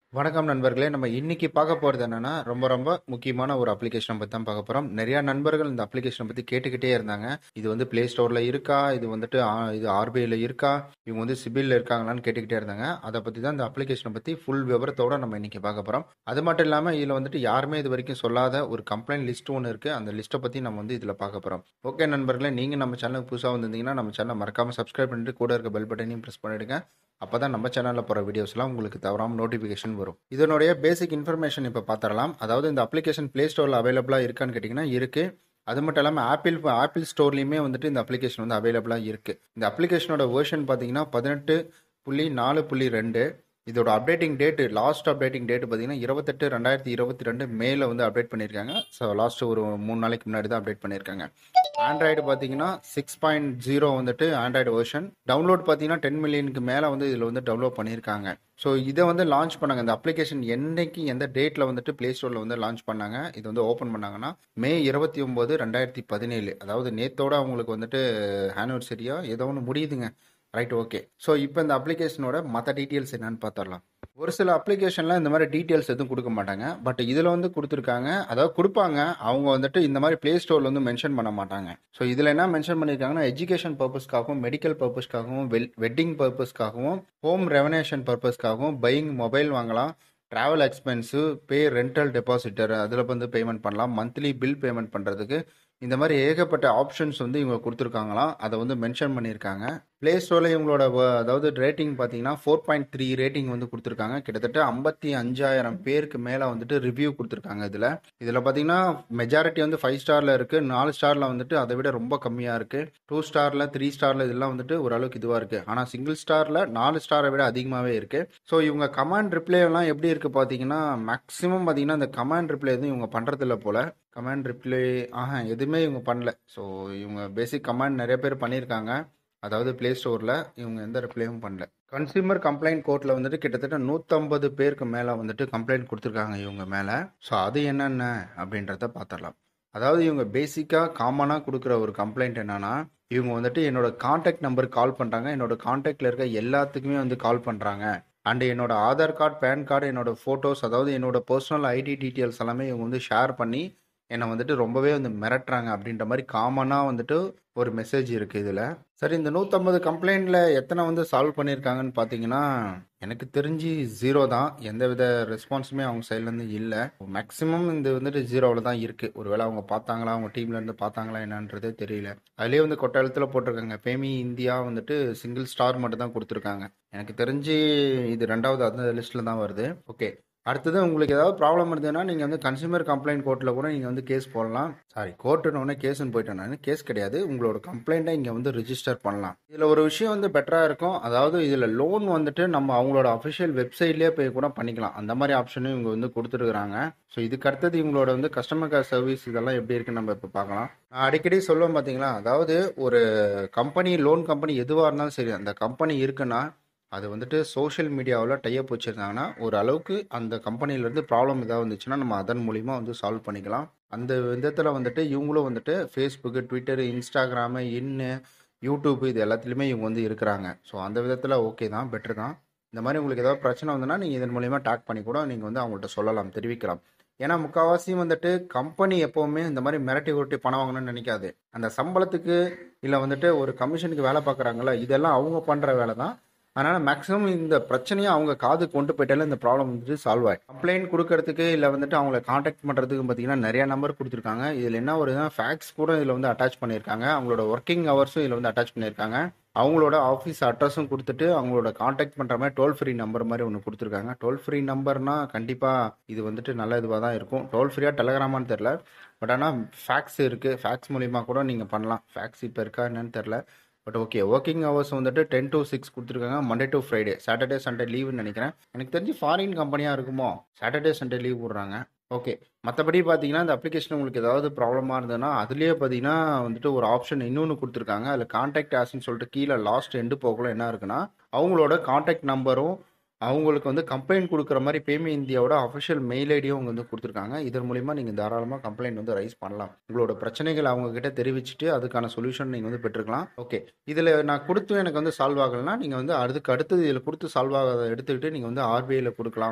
வணக்கம் நண்பர்களே நம்ம இன்னைக்கு பார்க்க போகிறது என்னன்னா ரொம்ப ரொம்ப முக்கியமான ஒரு அப்ளிகேஷனை பற்றி தான் பார்க்க போகிறோம் நிறைய நண்பர்கள் இந்த அப்ளிகேஷனை பற்றி கேட்டுக்கிட்டே இருந்தாங்க இது வந்து ப்ளே ஸ்டோரில் இருக்கா இது வந்துட்டு ஆ- இது ஆர்பிஐயில் இருக்கா இவங்க வந்து சிபிலில் இருக்காங்களான்னு கேட்டுக்கிட்டே இருந்தாங்க அதை பற்றி தான் இந்த அப்ளிகேஷனை பற்றி ஃபுல் விவரத்தோட நம்ம இன்னைக்கு பார்க்க போகிறோம் அது மட்டும் இல்லாமல் இதில் வந்துட்டு யாருமே இது வரைக்கும் சொல்லாத ஒரு கம்ப்ளைண்ட் லிஸ்ட் ஒன்று இருக்குது அந்த லிஸ்ட்டை பற்றி நம்ம வந்து இதில் பார்க்க போகிறோம் ஓகே நண்பர்களே நீங்கள் நம்ம சேனலுக்கு புதுசாக வந்திருந்தீங்கன்னா நம்ம சேனலை மறக்காமல் சப்ஸ்கிரைப் பண்ணிட்டு கூட இருக்க பெல் பட்டனையும் ப்ரெஸ் பண்ணிடுங்க அப்போ தான் நம்ம சேனலில் போகிற வீடியோஸ்லாம் உங்களுக்கு தவறாமல் நோட்டிஃபிகேஷன் வரும் இதனுடைய பேசிக் இன்ஃபர்மேஷன் இப்போ பார்த்துடலாம் அதாவது இந்த அப்ளிகேஷன் ப்ளே ஸ்டோரில் அவைலபிளாக இருக்கான்னு கேட்டிங்கன்னா இருக்குது அது மட்டும் இல்லாமல் ஆப்பிள் ஆப்பிள் ஸ்டோர்லேயுமே வந்துட்டு இந்த அப்ளிகேஷன் வந்து அவைலபிளாக இருக்குது இந்த அப்ளிகேஷனோட வேர்ஷன் பார்த்தீங்கன்னா பதினெட்டு புள்ளி நாலு புள்ளி ரெண்டு இதோட updating date last updating date பார்த்தீங்கன்னா இருபத்தெட்டு ரெண்டாயிரத்தி இருபத்தி ரெண்டு மேல வந்து அப்டேட் பண்ணியிருக்காங்க ஸோ லாஸ்ட் ஒரு மூணு நாளைக்கு முன்னாடி தான் அப்டேட் பண்ணியிருக்காங்க ஆண்ட்ராய்டு பார்த்தீங்கன்னா சிக்ஸ் பாயிண்ட் ஜீரோ வந்துட்டு ஆண்ட்ராய்டு வெர்ஷன் டவுன்லோட் பார்த்தீங்கன்னா டென் மில்லியனுக்கு மேலே வந்து இதில் வந்து டவுன்லோட் பண்ணியிருக்காங்க ஸோ இதை வந்து லான்ச் பண்ணாங்க இந்த அப்ளிகேஷன் என்னைக்கு எந்த டேட்டில் வந்துட்டு ப்ளே ஸ்டோரில் வந்து லான்ச் பண்ணாங்க இது வந்து ஓப்பன் பண்ணாங்கன்னா மே இருபத்தி ஒம்பது ரெண்டாயிரத்தி பதினேழு அதாவது நேத்தோட அவங்களுக்கு வந்துட்டு ஆனிவர்சரியா ஏதோ ஒன்று முடியுதுங்க ரைட் ஓகே ஸோ இப்போ இந்த அப்ளிகேஷனோட மற்ற டீட்டெயில்ஸ் என்னன்னு பார்த்துடலாம் ஒரு சில அப்ளிகேஷன்லாம் இந்த மாதிரி டீட்டெயில்ஸ் எதுவும் கொடுக்க மாட்டாங்க பட் இதில் வந்து கொடுத்துருக்காங்க அதாவது கொடுப்பாங்க அவங்க வந்துட்டு இந்த மாதிரி ப்ளே ஸ்டோரில் வந்து மென்ஷன் பண்ண மாட்டாங்க ஸோ இதில் என்ன மென்ஷன் பண்ணியிருக்காங்கன்னா எஜுகேஷன் பர்பஸ்க்காகவும் மெடிக்கல் பர்பஸ்க்காகவும் வெல் வெட்டிங் பர்பஸ்க்காகவும் ஹோம் ரெவனேஷன் பர்பஸ்க்காகவும் பையிங் மொபைல் வாங்கலாம் travel expense pay rental depositor அதில் வந்து பேமெண்ட் பண்ணலாம் மந்த்லி பில் பேமெண்ட் பண்ணுறதுக்கு இந்த மாதிரி ஏகப்பட்ட ஆப்ஷன்ஸ் வந்து இவங்க கொடுத்துருக்காங்களாம் அதை வந்து மென்ஷன் பண்ணியிருக்காங்க ப்ளே ஸ்டோரில் இவங்களோட வ- அதாவது ரேட்டிங் பார்த்தீங்கன்னா ஃபோர் பாயிண்ட் த்ரீ ரேட்டிங் வந்து கொடுத்துருக்காங்க கிட்டத்தட்ட ஐம்பத்தி அஞ்சாயிரம் பேருக்கு மேலே வந்துட்டு ரிவ்யூ கொடுத்துருக்காங்க இதில் இதில் பார்த்தீங்கன்னா மெஜாரிட்டி வந்து ஃபைவ் ஸ்டாரில் இருக்குது நாலு ஸ்டாரில் வந்துட்டு அதை விட ரொம்ப கம்மியாக இருக்குது டூ ஸ்டாரில் த்ரீ ஸ்டாரில் இதெல்லாம் வந்துட்டு ஓரளவுக்கு இதுவாக இருக்குது ஆனால் சிங்கிள் ஸ்டாரில் நாலு ஸ்டாரை விட அதிகமாகவே இருக்குது ஸோ இவங்க கமாண்ட் ரிப்ளை எல்லாம் எப்படி இருக்குது பார்த்தீங்கன்னா மேக்ஸிமம் பார்த்தீங்கன்னா இந்த கமாண்ட் ரிப்ளை எதுவும் இவங்க பண்ணுறதில்ல போல் கமாண்ட் ரிப்ளை ஆஹா எதுவுமே இவங்க பண்ணல ஸோ இவங்க பேசிக் கமாண்ட் நிறைய பேர் பண்ணியிருக்காங்க அதாவது ப்ளே ஸ்டோரில் இவங்க எந்த ரிப்ளையும் பண்ணல கன்சியூமர் கம்ப்ளைண்ட் கோர்ட்டில் வந்துட்டு கிட்டத்தட்ட நூற்றம்பது பேருக்கு மேலே வந்துட்டு கம்ப்ளைண்ட் கொடுத்துருக்காங்க இவங்க மேலே ஸோ அது என்னென்ன அப்படின்றத பார்த்துடலாம் அதாவது இவங்க பேசிக்காக காமனாக கொடுக்குற ஒரு கம்ப்ளைண்ட் என்னன்னா இவங்க வந்துட்டு என்னோட காண்டாக்ட் நம்பருக்கு கால் பண்ணுறாங்க என்னோட காண்டாக்டில் இருக்க எல்லாத்துக்குமே வந்து கால் பண்ணுறாங்க அண்ட் என்னோட ஆதார் கார்டு பேன் கார்டு என்னோட ஃபோட்டோஸ் அதாவது என்னோட பர்சனல் ஐடி டீட்டெயில்ஸ் எல்லாமே இவங்க வந்து ஷேர் பண்ணி என்னை வந்துட்டு ரொம்பவே வந்து மிரட்டுறாங்க அப்படின்ற மாதிரி காமனாக வந்துட்டு ஒரு மெசேஜ் இருக்குது இதில் சரி இந்த நூற்றம்பது கம்ப்ளைண்ட்டில் எத்தனை வந்து சால்வ் பண்ணியிருக்காங்கன்னு பார்த்தீங்கன்னா எனக்கு தெரிஞ்சு ஜீரோ தான் எந்த வித ரெஸ்பான்ஸுமே அவங்க சைட்லேருந்து இல்லை மேக்ஸிமம் இந்த வந்துட்டு ஜீரோவில் தான் இருக்குது ஒருவேளை அவங்க பார்த்தாங்களா அவங்க டீம்லேருந்து பார்த்தாங்களா என்னன்றதே தெரியல அதுலேயே வந்து கொட்ட எழுத்தில் போட்டிருக்காங்க பேமி இந்தியா வந்துட்டு சிங்கிள் ஸ்டார் மட்டும் தான் கொடுத்துருக்காங்க எனக்கு தெரிஞ்சு இது ரெண்டாவது அந்த லிஸ்ட்டில் தான் வருது ஓகே அடுத்தது உங்களுக்கு ஏதாவது ப்ராப்ளம் இருந்ததுன்னா நீங்கள் வந்து கன்சியூமர் கம்ப்ளைண்ட் கோர்ட்டில் கூட நீங்கள் வந்து கேஸ் போடலாம் சாரி கோர்ட்டுன்னு உடனே கேஸ்னு போயிட்டேன் நான் கேஸ் கிடையாது உங்களோட கம்ப்ளைண்ட்டை இங்கே வந்து ரிஜிஸ்டர் பண்ணலாம் இதில் ஒரு விஷயம் வந்து பெட்டராக இருக்கும் அதாவது இதில் லோன் வந்துட்டு நம்ம அவங்களோட அஃபிஷியல் வெப்சைட்லேயே போய் கூட பண்ணிக்கலாம் அந்த மாதிரி ஆப்ஷனும் இவங்க வந்து கொடுத்துருக்குறாங்க ஸோ இதுக்கு அடுத்தது இவங்களோட வந்து கஸ்டமர் கேர் சர்வீஸ் இதெல்லாம் எப்படி இருக்குன்னு நம்ம இப்போ பார்க்கலாம் நான் அடிக்கடி சொல்லுவேன் பார்த்தீங்களா அதாவது ஒரு கம்பெனி லோன் கம்பெனி எதுவாக இருந்தாலும் சரி அந்த கம்பெனி இருக்குன்னா அது வந்துட்டு சோஷியல் மீடியாவில் டைப் வச்சுருந்தாங்கன்னா ஒரு அளவுக்கு அந்த கம்பெனிலேருந்து ப்ராப்ளம் ஏதாவது வந்துச்சுன்னா நம்ம அதன் மூலிமா வந்து சால்வ் பண்ணிக்கலாம் அந்த விதத்தில் வந்துட்டு இவங்களும் வந்துட்டு ஃபேஸ்புக்கு ட்விட்டரு இன்ஸ்டாகிராமு இன்னு யூடியூப் இது எல்லாத்துலேயுமே இவங்க வந்து இருக்கிறாங்க ஸோ அந்த விதத்தில் ஓகே தான் பெட்ரு தான் இந்த மாதிரி உங்களுக்கு ஏதாவது பிரச்சனை வந்ததுன்னா நீங்கள் இதன் மூலிமா டேக் பண்ணி கூட நீங்கள் வந்து அவங்கள்ட்ட சொல்லலாம் தெரிவிக்கலாம் ஏன்னா முக்கால்வாசி வந்துட்டு கம்பெனி எப்போவுமே இந்த மாதிரி மிரட்டி உருட்டி பணம் வாங்கணும்னு நினைக்காது அந்த சம்பளத்துக்கு இல்லை வந்துட்டு ஒரு கமிஷனுக்கு வேலை பார்க்குறாங்களா இதெல்லாம் அவங்க பண்ணுற வேலை தான் அதனால் மேக்ஸிமம் இந்த பிரச்சனையை அவங்க காது கொண்டு போயிட்டாலே இந்த ப்ராப்ளம் வந்துட்டு சால்வ் ஆகும் கம்ப்ளைண்ட் கொடுக்கறதுக்கு இல்லை வந்துட்டு அவங்கள காண்டாக்ட் பண்ணுறதுக்கு பார்த்தீங்கன்னா நிறைய நம்பர் கொடுத்துருக்காங்க இதில் என்ன ஒரு ஃபேக்ஸ் கூட இதில் வந்து அட்டாச் பண்ணியிருக்காங்க அவங்களோட ஒர்க்கிங் ஹவர்ஸும் இதில் வந்து அட்டாச் பண்ணியிருக்காங்க அவங்களோட ஆஃபீஸ் அட்ரஸும் கொடுத்துட்டு அவங்களோட காண்டாக்ட் பண்ணுற மாதிரி டோல் ஃப்ரீ நம்பர் மாதிரி ஒன்று கொடுத்துருக்காங்க டோல் ஃப்ரீ நம்பர்னா கண்டிப்பாக இது வந்துட்டு நல்ல இதுவாக தான் இருக்கும் டோல் ஃப்ரீயாக டெலகிராமான்னு தெரில பட் ஆனால் ஃபேக்ஸ் இருக்குது ஃபேக்ஸ் மூலிமா கூட நீங்கள் பண்ணலாம் ஃபேக்ஸ் இப்போ இருக்கா என்னன்னு தெரில பட் ஓகே ஒர்க்கிங் ஹவர்ஸ் வந்துட்டு டென் to சிக்ஸ் கொடுத்துருக்காங்க Monday to Friday Saturday Sunday லீவுன்னு நினைக்கிறேன் எனக்கு தெரிஞ்சு ஃபாரின் கம்பெனியாக இருக்குமோ சாட்டர்டே சண்டே லீவ் விட்றாங்க ஓகே மற்றபடி பார்த்தீங்கன்னா இந்த அப்ளிகேஷன் உங்களுக்கு ஏதாவது ப்ராப்ளமாக இருந்ததுன்னா அதுலேயே பார்த்தீங்கன்னா வந்துட்டு ஒரு ஆப்ஷன் இன்னொன்று கொடுத்துருக்காங்க அதில் காண்டாக்ட் ஆஸ்ன்னு சொல்லிட்டு கீழே லாஸ்ட் எண்டு போகல என்ன இருக்குன்னா அவங்களோட காண்டாக்ட் நம்பரும் அவங்களுக்கு வந்து கம்ப்ளைண்ட் கொடுக்குற மாதிரி பேமி இந்தியாவோட அஃபிஷியல் மெயில் ஐடியும் அவங்க வந்து கொடுத்துருக்காங்க இதன் மூலிமா நீங்கள் தாராளமாக கம்ப்ளைண்ட் வந்து ரைஸ் பண்ணலாம் உங்களோட பிரச்சனைகள் அவங்க கிட்ட தெரிவிச்சுட்டு அதுக்கான சொல்யூஷன் நீங்கள் வந்து பெற்றுக்கலாம் ஓகே இதில் நான் கொடுத்தும் எனக்கு வந்து சால்வ் ஆகலைன்னா நீங்கள் வந்து அதுக்கு அடுத்தது இதில் கொடுத்து சால்வ் ஆகாத எடுத்துக்கிட்டு நீங்கள் வந்து ஆர்பிஐயில் கொடுக்கலாம்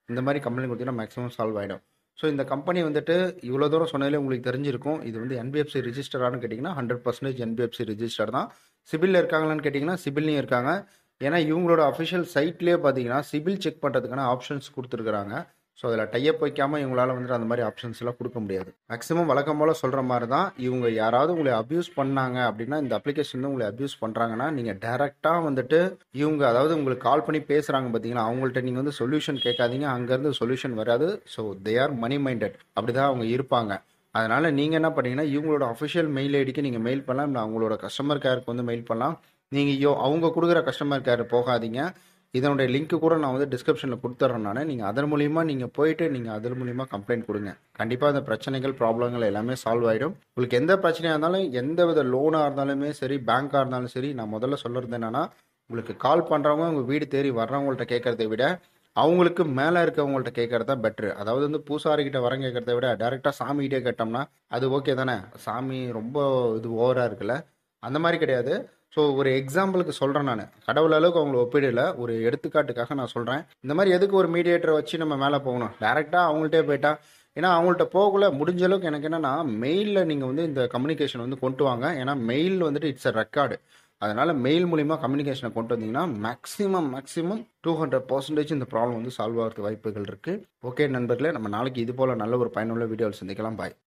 இந்த மாதிரி கம்ப்ளைண்ட் கொடுத்தீங்கன்னா மேக்ஸிமம் சால்வ் ஆகிடும் ஸோ இந்த கம்பெனி வந்துட்டு இவ்வளோ தூரம் சொன்னாலே உங்களுக்கு தெரிஞ்சிருக்கும் இது வந்து என்பிஎஃப்சி ரிஜிஸ்டரானு கேட்டிங்கன்னா ஹண்ட்ரட் பர்சன்டேஜ் என்பிஎஃப்சி ரிஜிஸ்டர் தான் சிபிலில் இருக்காங்களான்னு கேட்டிங்கன்னா சிபில்லையும் இருக்காங்க ஏன்னா இவங்களோட அஃபிஷியல் சைட்லேயே பார்த்தீங்கன்னா சிபில் செக் பண்ணுறதுக்கான ஆப்ஷன்ஸ் கொடுத்துருக்குறாங்க ஸோ அதில் டைப் வைக்காமல் இவங்களால வந்துட்டு அந்த மாதிரி ஆப்ஷன்ஸ் எல்லாம் கொடுக்க முடியாது மேக்ஸிமம் வழக்கம் போல் சொல்கிற மாதிரி தான் இவங்க யாராவது உங்களை அப்யூஸ் பண்ணாங்க அப்படின்னா இந்த அப்ளிகேஷன் வந்து உங்களை அப்யூஸ் பண்ணுறாங்கன்னா நீங்கள் டேரெக்டாக வந்துட்டு இவங்க அதாவது உங்களுக்கு கால் பண்ணி பேசுகிறாங்க பார்த்தீங்களா அவங்கள்ட்ட நீங்கள் வந்து சொல்யூஷன் கேட்காதீங்க அங்கேருந்து சொல்யூஷன் வராது so they are money minded அப்படி தான் அவங்க இருப்பாங்க அதனால் நீங்கள் என்ன பண்ணீங்கன்னா இவங்களோட அஃபிஷியல் மெயில் ஐடிக்கு நீங்கள் மெயில் பண்ணலாம் இல்லை அவங்களோட கஸ்டமர் கேருக்கு வந்து மெயில் பண்ணலாம் நீங்கள் யோ அவங்க கொடுக்குற கஸ்டமர் கேர் போகாதீங்க இதனுடைய லிங்க் கூட நான் வந்து டிஸ்கிரிப்ஷனில் கொடுத்துட்றேன் நான் நீங்கள் அதன் மூலியமாக நீங்கள் போயிட்டு நீங்கள் அதன் மூலியமாக கம்ப்ளைண்ட் கொடுங்க கண்டிப்பாக அந்த பிரச்சனைகள் ப்ராப்ளங்கள் எல்லாமே சால்வ் ஆகிடும் உங்களுக்கு எந்த பிரச்சனையாக இருந்தாலும் எந்த வித லோனாக இருந்தாலுமே சரி பேங்க்காக இருந்தாலும் சரி நான் முதல்ல சொல்கிறது என்னென்னா உங்களுக்கு கால் பண்ணுறவங்க உங்கள் வீடு தேடி வர்றவங்கள்ட்ட கேட்குறதை விட அவங்களுக்கு மேலே இருக்கவங்கள்ட்ட கேட்கறது தான் பெட்ரு அதாவது வந்து பூசாரிக்கிட்ட வரம் கேட்கறத விட டேரெக்டாக சாமிகிட்டே கேட்டோம்னா அது ஓகே தானே சாமி ரொம்ப இது ஓவராக இருக்குல்ல அந்த மாதிரி கிடையாது ஸோ ஒரு எக்ஸாம்பிளுக்கு சொல்கிறேன் நான் கடவுள் அளவுக்கு அவங்கள ஒப்பிடல ஒரு எடுத்துக்காட்டுக்காக நான் சொல்கிறேன் இந்த மாதிரி எதுக்கு ஒரு மீடியேட்டரை வச்சு நம்ம மேலே போகணும் டேரெக்டாக அவங்கள்ட்டே போயிட்டா ஏன்னா அவங்கள்ட்ட போகல முடிஞ்ச அளவுக்கு எனக்கு என்னென்னா மெயிலில் நீங்கள் வந்து இந்த கம்யூனிகேஷன் வந்து கொண்டு வாங்க ஏன்னா மெயில் வந்துட்டு இட்ஸ் அ ரெக்கார்டு அதனால் மெயில் மூலிமா கம்யூனிகேஷனை கொண்டு வந்தீங்கன்னா maximum maximum two hundred percentage இந்த ப்ராப்ளம் வந்து சால்வ் ஆகிறதுக்கு வாய்ப்புகள் இருக்குது ஓகே நண்பர்களே நம்ம நாளைக்கு இது போல் நல்ல ஒரு பயனுள்ள வீடியோவில் சந்திக்கலாம் பாய்